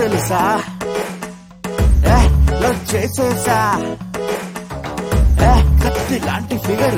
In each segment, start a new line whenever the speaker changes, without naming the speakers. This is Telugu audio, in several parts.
తెలుసా ఏ లవ్ చేసేసా ఏ కత్తి లాంటి ఫిగర్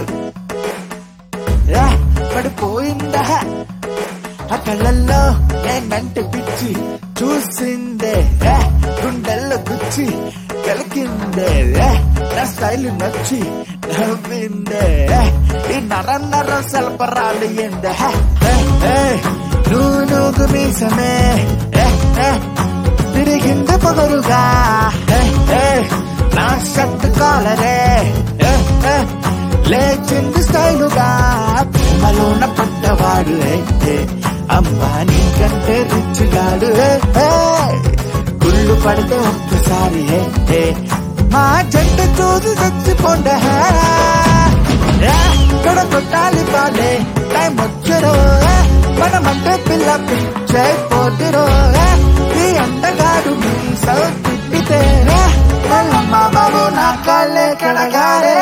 ఏ పడిపోయిందా ఆ కళ్ళల్లో నేనంటే పిచ్చి చూసిందే ఏ గుండెల్లో గుచ్చి కలికిందే ఏ నా స్టైల్ నచ్చి నవ్విందే ఏ ఈ నర నర సల్పరాలు ఎందే నువ్వు నువ్వు మీసమే ఏ ఏ తిరిగింది పొగరుగా ఏ ఏ నా షర్ట్ కాలరే ఏ ఏ లేచింది స్టైలుగా ప్రేమలోన పడ్డవాడు ఏ, ఏ, అమ్మా నీకంటే రిచ్గాడు ఏ, ఏ, గుళ్ళు పడితే ఒక్కసారి ఏ, ఏ, మా జంట చూసి చచ్చిపోండే ఇక్కడ కొట్టాలి బాలే టైం వచ్చరో మనమంటే పిల్ల పిచ్చైపోతురో ఈ అందగాడు మీ సౌ తిప్పితే మల్లమ్మ బాబు నా కాళ్ళే కడగారే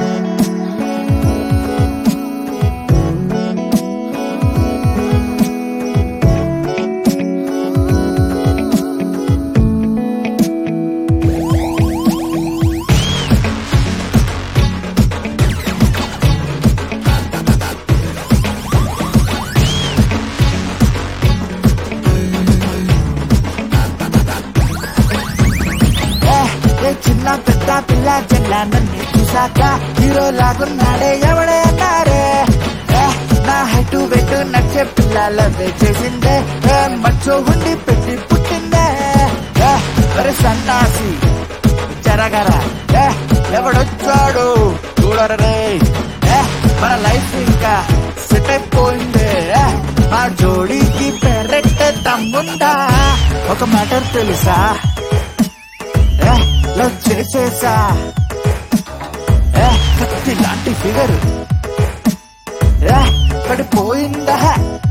ఏ, ఏ చిన్న పెద్ద పిల్ల చెల్ల నన్ను చూసాక హీరో లాగున్నాడే ఎవడే అన్నారే ఏ, నా హైటు వెయిట్ నచ్చే పిల్లల చేసిందే ఏ, మచ్చో ఉండి పెట్టి పుట్టిందే ఏ, ఒరే సన్నాసి జరగరా ఏ, ఎవడొచ్చాడు చూడరే ఏ, మన లైఫ్ ఇంకా సెట్ అయిపోయిందే ఏ, మా జోడీకి పెరట్టే తమ్ముందా ఒక మ్యాటర్ తెలుసా ఏ, లవ్ చేసేసా ఏ, కత్తి లాంటి ఫిగర్ ఏ, పడిపోయిందా